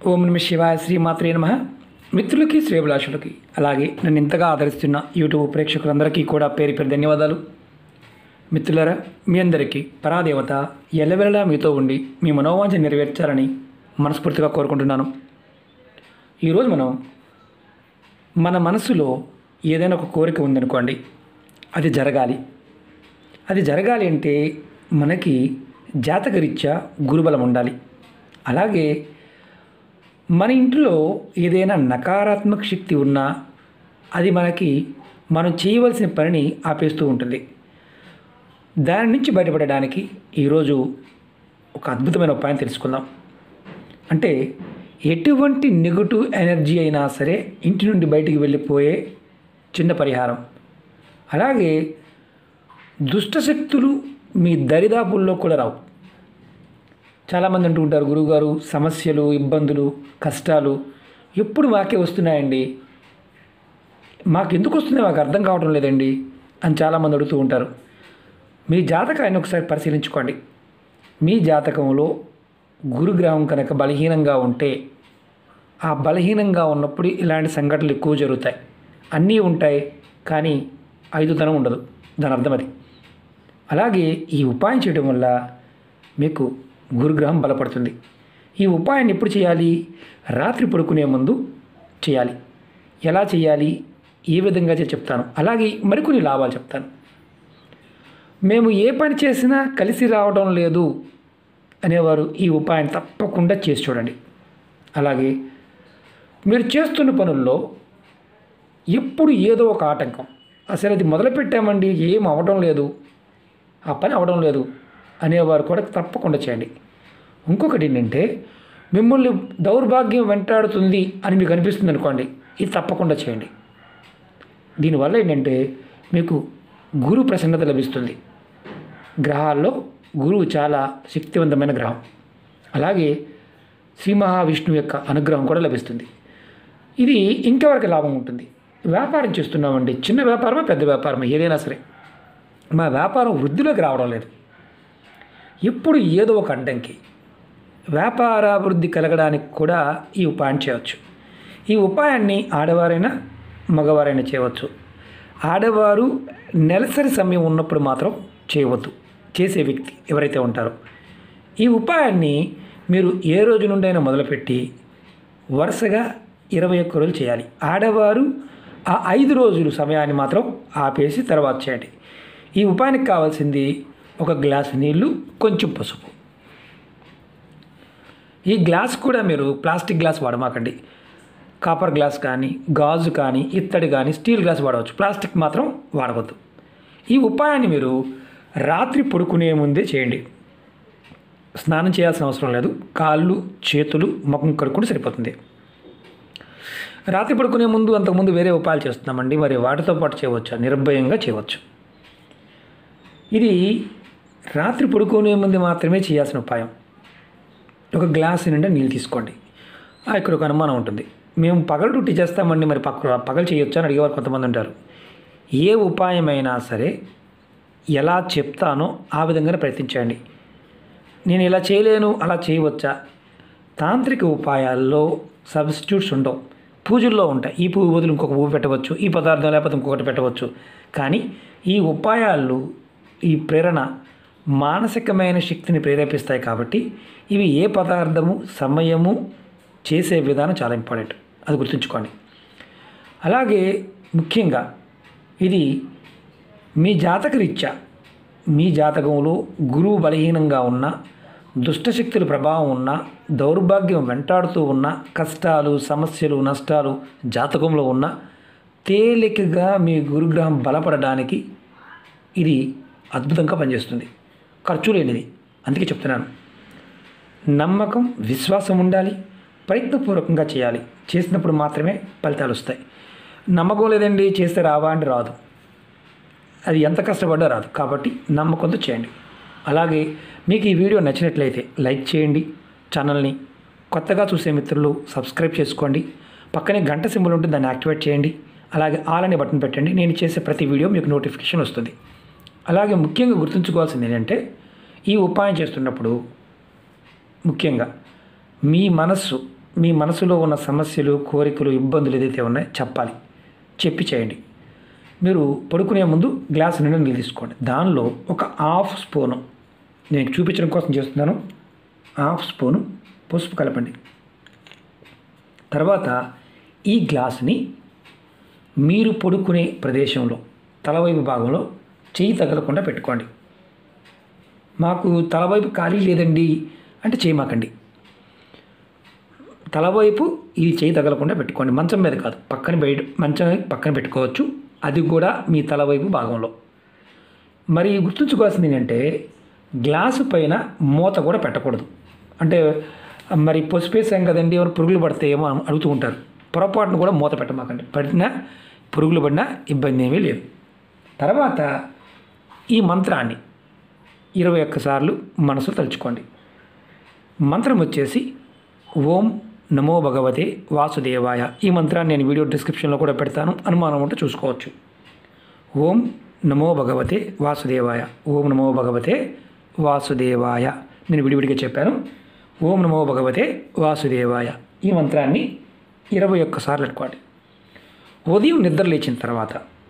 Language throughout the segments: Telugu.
ఓం నమ శివాయ శ్రీమాత్రే నమ మిత్రులకి శ్రేభిలాషులకి అలాగే నన్ను ఇంతగా ఆదరిస్తున్న యూట్యూబ్ ప్రేక్షకులందరికీ కూడా పేరు పేరు ధన్యవాదాలు మిత్రులారా మీ అందరికీ పరాదేవత ఎల్లవెల్లలా మీతో ఉండి మీ మనోవాంఛ నెరవేర్చాలని మనస్ఫూర్తిగా కోరుకుంటున్నాను ఈరోజు మనం మన మనసులో ఏదైనా ఒక కోరిక ఉందనుకోండి అది జరగాలి అది జరగాలి అంటే మనకి జాతకరీత్యా గురుబలం ఉండాలి అలాగే మన ఇంట్లో ఏదైనా నకారాత్మక శక్తి ఉన్నా అది మనకి మనం చేయవలసిన పనిని ఆపేస్తూ ఉంటుంది దాని నుంచి బయటపడడానికి ఈరోజు ఒక అద్భుతమైన ఉపాయం తెలుసుకుందాం అంటే ఎటువంటి నెగటివ్ ఎనర్జీ అయినా సరే ఇంటి నుండి బయటికి వెళ్ళిపోయే చిన్న పరిహారం అలాగే దుష్టశక్తులు మీ దరిదాపుల్లో కూడా రావు చాలామంది అంటూ ఉంటారు గురువుగారు సమస్యలు ఇబ్బందులు కష్టాలు ఎప్పుడు మాకే వస్తున్నాయండి మాకు ఎందుకు వస్తున్నాయి మాకు అర్థం కావడం లేదండి అని చాలామంది అడుగుతూ ఉంటారు మీ జాతకాన్ని ఒకసారి పరిశీలించుకోండి మీ జాతకంలో గురుగ్రహం కనుక బలహీనంగా ఉంటే ఆ బలహీనంగా ఉన్నప్పుడు ఇలాంటి సంఘటనలు ఎక్కువ జరుగుతాయి అన్నీ ఉంటాయి కానీ ఐదుతనం ఉండదు దాని అర్థం అది అలాగే ఈ ఉపాయం చేయడం వల్ల మీకు గురుగ్రహం బలపడుతుంది ఈ ఉపాయాన్ని ఎప్పుడు చేయాలి రాత్రి పడుకునే ముందు చేయాలి ఎలా చేయాలి ఏ విధంగా చేయాలో చెప్తాను అలాగే మరికొన్ని లాభాలు చెప్తాను మేము ఏ పని చేసినా కలిసి రావడం లేదు అనేవారు ఈ ఉపాయం తప్పకుండా చేసి చూడండి అలాగే మీరు చేస్తున్న పనుల్లో ఎప్పుడు ఏదో ఒక ఆటంకం అసలు అది మొదలు పెట్టామండి ఏం అవడం లేదు ఆ పని అవడం లేదు అనేవారు కూడా తప్పకుండా చేయండి ఇంకొకటి ఏంటంటే మిమ్మల్ని దౌర్భాగ్యం వెంటాడుతుంది అని మీకు అనిపిస్తుంది అనుకోండి ఇది తప్పకుండా చేయండి దీనివల్ల ఏంటంటే మీకు గురు ప్రసన్నత లభిస్తుంది గ్రహాల్లో గురువు చాలా శక్తివంతమైన గ్రహం అలాగే శ్రీ మహావిష్ణువు యొక్క అనుగ్రహం కూడా లభిస్తుంది ఇది ఇంకెవరికి లాభం ఉంటుంది వ్యాపారం చేస్తున్నామండి చిన్న వ్యాపారమా పెద్ద వ్యాపారమా ఏదైనా సరే మా వ్యాపారం వృద్ధిలోకి రావడం లేదు ఎప్పుడు ఏదో ఒక అడ్డంకి వ్యాపారాభివృద్ధి కలగడానికి కూడా ఈ ఉపాయం చేయవచ్చు ఈ ఉపాయాన్ని ఆడవారైనా మగవారైనా చేయవచ్చు ఆడవారు నెలసరి సమయం ఉన్నప్పుడు మాత్రం చేయవద్దు చేసే వ్యక్తి ఎవరైతే ఉంటారో ఈ ఉపాయాన్ని మీరు ఏ రోజు నుండైనా మొదలుపెట్టి వరుసగా ఇరవై ఒక్క రోజులు చేయాలి ఆడవారు ఆ ఐదు రోజులు సమయాన్ని మాత్రం ఆపేసి తర్వాత చేయండి ఈ ఉపాయానికి కావాల్సింది ఒక గ్లాసు నీళ్లు కొంచెం పసుపు ఈ గ్లాస్ కూడా మీరు ప్లాస్టిక్ గ్లాస్ వాడమాకండి కాపర్ గ్లాస్ కానీ గాజు కానీ ఇత్తడి కానీ స్టీల్ గ్లాస్ వాడవచ్చు ప్లాస్టిక్ మాత్రం వాడవద్దు ఈ ఉపాయాన్ని మీరు రాత్రి పడుకునే ముందే చేయండి స్నానం చేయాల్సిన అవసరం లేదు కాళ్ళు చేతులు ముఖం కడుక్కుంటే సరిపోతుంది రాత్రి పడుకునే ముందు అంతకుముందు వేరే ఉపాయాలు చేస్తున్నామండి మరి వాటితో పాటు చేయవచ్చు నిర్భయంగా చేయవచ్చు ఇది రాత్రి పడుకునే ముందు మాత్రమే చేయాల్సిన ఉపాయం ఒక గ్లాస్ నిండా నీళ్ళు తీసుకోండి ఆ, ఇక్కడ ఒక అనుమానం ఉంటుంది మేము పగలు డ్యూటీ చేస్తామండి మరి పక్క పగలు చేయొచ్చు అని అడిగేవారు కొంతమంది ఉంటారు ఏ ఉపాయమైనా సరే ఎలా చెప్తానో ఆ విధంగానే ప్రయత్నించండి నేను ఇలా చేయలేను అలా చేయవచ్చా తాంత్రిక ఉపాయాల్లో సబ్స్టిట్యూట్స్ ఉండవు పూజల్లో ఉంటాయి ఈ పువ్వు బదులు ఇంకొక పువ్వు పెట్టవచ్చు ఈ పదార్థం లేకపోతే ఇంకొకటి పెట్టవచ్చు కానీ ఈ ఉపాయాలు ఈ ప్రేరణ మానసికమైన శక్తిని ప్రేరేపిస్తాయి కాబట్టి ఇవి ఏ పదార్థము సమయము చేసే విధానం చాలా ఇంపార్టెంట్ అది గుర్తుంచుకోండి అలాగే ముఖ్యంగా ఇది మీ జాతకరీత్యా మీ జాతకంలో గురువు బలహీనంగా ఉన్న దుష్టశక్తుల ప్రభావం ఉన్న దౌర్భాగ్యం వెంటాడుతూ ఉన్న కష్టాలు సమస్యలు నష్టాలు జాతకంలో ఉన్న తేలికగా మీ గురుగ్రహం బలపడడానికి ఇది అద్భుతంగా పనిచేస్తుంది ఖర్చు లేనిది అందుకే చెప్తున్నాను నమ్మకం విశ్వాసం ఉండాలి ప్రయత్నపూర్వకంగా చేయాలి చేసినప్పుడు మాత్రమే ఫలితాలు వస్తాయి నమ్మకం లేదండి చేస్తే రావా అంటే రాదు అది ఎంత కష్టపడ్డా రాదు కాబట్టి నమ్మకంతో చేయండి అలాగే మీకు ఈ వీడియో నచ్చినట్లయితే లైక్ చేయండి ఛానల్ని కొత్తగా చూసే మిత్రులు సబ్స్క్రైబ్ చేసుకోండి పక్కనే గంట సింబల్ ఉంటుంది దాన్ని యాక్టివేట్ చేయండి అలాగే ఆల్ అనే బటన్ పెట్టండి నేను చేసే ప్రతి వీడియో మీకు నోటిఫికేషన్ వస్తుంది అలాగే ముఖ్యంగా గుర్తుంచుకోవాల్సింది ఏంటంటే ఈ ఉపాయం చేస్తున్నప్పుడు ముఖ్యంగా మీ మనస్సు మీ మనసులో ఉన్న సమస్యలు కోరికలు ఇబ్బందులు ఏదైతే ఉన్నాయో చెప్పాలి చెప్పి చేయండి మీరు పడుకునే ముందు గ్లాస్ నిండా నీళ్ళు తీసుకోండి దానిలో ఒక హాఫ్ స్పూను నేను చూపించడం కోసం చేస్తున్నాను హాఫ్ స్పూను పసుపు కలపండి తర్వాత ఈ గ్లాసుని మీరు పడుకునే ప్రదేశంలో తలవైపు భాగంలో చెయ్యి తగలకుండా పెట్టుకోండి మాకు తలవైపు ఖాళీ లేదండి అంటే చేయమాకండి తలవైపు ఇది చేయి తగలకుండా పెట్టుకోండి మంచం మీద కాదు పక్కన బయట మంచం పక్కన పెట్టుకోవచ్చు అది కూడా మీ తలవైపు భాగంలో మరి గుర్తుంచుకోవాల్సింది ఏంటంటే గ్లాసు పైన మూత కూడా పెట్టకూడదు అంటే మరి పసుపేసాం కదండి ఎవరు పురుగులు పడతాయేమో అని అడుగుతూ ఉంటారు పొరపాటును కూడా మూత పెట్టమాకండి పడినా పురుగులు పడినా ఇబ్బంది ఏమీ లేదు తర్వాత ఈ మంత్రాన్ని ఇరవై ఒక్కసార్లు మనసు తలుచుకోండి మంత్రం వచ్చేసి ఓం నమో భగవతే వాసుదేవాయ ఈ మంత్రాన్ని నేను వీడియో డిస్క్రిప్షన్లో కూడా పెడతాను అనుమానం ఉంటే చూసుకోవచ్చు ఓం నమో భగవతే వాసుదేవాయ ఓం నమో భగవతే వాసుదేవాయ నేను విడివిడిగా చెప్పాను ఓం నమో భగవతే వాసుదేవాయ ఈ మంత్రాన్ని ఇరవై ఒక్కసార్లు పెట్టుకోండి ఉదయం నిద్ర లేచిన తర్వాత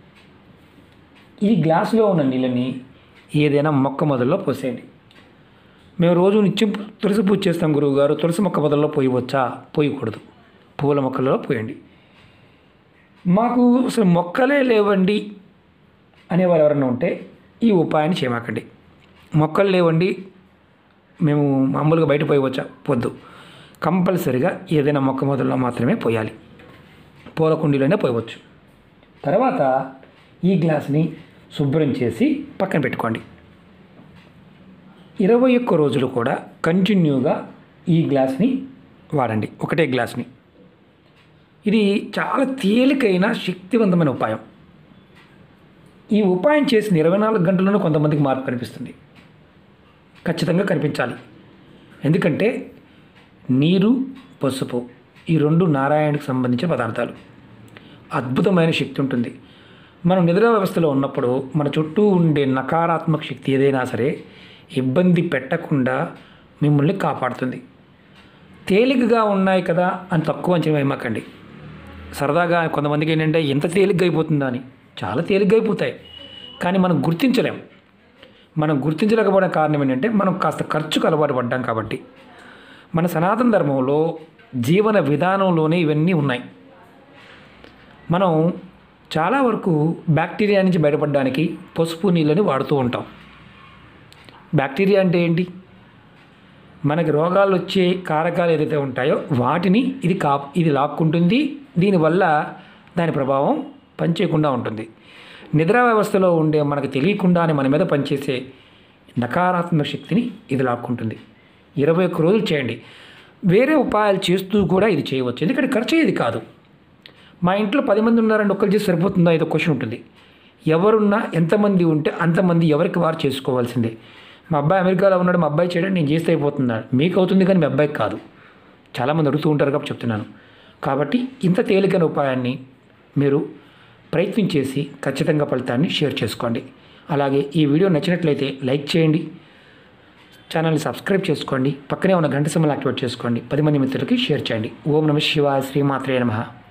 ఈ గ్లాసులో ఉన్న నీళ్ళని ఏదైనా మొక్క మొదల్లో పోసేయండి మేము రోజు నిత్యం తులసి పూజ చేస్తాం గురువు గారు తులసి మొక్క మొదల్లో పోయవచ్చా పోయకూడదు పూల మొక్కలలో పోయండి మాకు అసలు మొక్కలే లేవండి అనేవారు ఎవరైనా ఉంటే ఈ ఉపాయాన్ని చేయమాకండి మొక్కలు లేవండి మేము మామూలుగా బయట పోయవచ్చా పొద్దు కంపల్సరిగా ఏదైనా మొక్క మొదల్లో మాత్రమే పోయాలి పూల కుండీలోనే పోయవచ్చు తర్వాత ఈ గ్లాస్ని శుభ్రం చేసి పక్కన పెట్టుకోండి ఇరవై ఒక్క రోజులు కూడా కంటిన్యూగా ఈ గ్లాస్ని వాడండి ఒకటే గ్లాస్ని ఇది చాలా తేలికైన శక్తివంతమైన ఉపాయం ఈ ఉపాయం చేసిన ఇరవై నాలుగు గంటల్లోనే కొంతమందికి మార్పు కనిపిస్తుంది ఖచ్చితంగా కనిపించాలి ఎందుకంటే నీరు పసుపు ఈ రెండు నారాయణకి సంబంధించిన పదార్థాలు అద్భుతమైన శక్తి ఉంటుంది మనం నిద్ర వ్యవస్థలో ఉన్నప్పుడు మన చుట్టూ ఉండే నకారాత్మక శక్తి ఏదైనా సరే ఇబ్బంది పెట్టకుండా మిమ్మల్ని కాపాడుతుంది తేలికగా ఉన్నాయి కదా అని తక్కువ అంచనా వేయమాకండి సరదాగా కొంతమందికి ఏంటంటే ఎంత తేలిగ్గా అయిపోతుందా అని చాలా తేలిగ్గా అయిపోతాయి కానీ మనం గుర్తించలేం మనం గుర్తించలేకపోవడం కారణం ఏంటంటే మనం కాస్త ఖర్చుకు అలవాటు పడ్డాం కాబట్టి మన సనాతన ధర్మంలో జీవన విధానంలోనే ఇవన్నీ ఉన్నాయి మనం చాలా వరకు బ్యాక్టీరియా నుంచి బయటపడడానికి పసుపు నీళ్ళని వాడుతూ ఉంటాం బ్యాక్టీరియా అంటే ఏంటి మనకి రోగాలు వచ్చే కారకాలు ఏదైతే ఉంటాయో వాటిని ఇది కా ఇది లాక్కుంటుంది దీనివల్ల దాని ప్రభావం పనిచేయకుండా ఉంటుంది నిద్రా వ్యవస్థలో ఉండే మనకు తెలియకుండానే మన మీద పనిచేసే నకారాత్మక శక్తిని ఇది లాక్కుంటుంది ఇరవై ఒక్క రోజులు చేయండి వేరే ఉపాయాలు చేస్తూ కూడా ఇది చేయవచ్చు ఎందుకంటే ఖర్చు అయ్యేది కాదు మా ఇంట్లో పది మంది ఉన్నారండి ఒక్కరు చేసి సరిపోతుందా ఇది క్వశ్చన్ ఉంటుంది ఎవరున్నా ఎంతమంది ఉంటే అంతమంది ఎవరికి వారు చేసుకోవాల్సిందే మా అబ్బాయి అమెరికాలో ఉన్నాడు మా అబ్బాయి చేయడం నేను చేస్తే అయిపోతున్నాడు మీకు అవుతుంది కానీ మీ అబ్బాయికి కాదు చాలామంది అడుగుతూ ఉంటారు కాబట్టి చెప్తున్నాను కాబట్టి ఇంత తేలికైన ఉపాయాన్ని మీరు ప్రయత్నం చేసి ఖచ్చితంగా ఫలితాన్ని షేర్ చేసుకోండి అలాగే ఈ వీడియో నచ్చినట్లయితే లైక్ చేయండి ఛానల్ని సబ్స్క్రైబ్ చేసుకోండి పక్కనే ఉన్న గంట సింబల్ యాక్టివేట్ చేసుకోండి పది మంది మిత్రులకి షేర్ చేయండి ఓం నమ శివాయ శ్రీమాత్రే నమః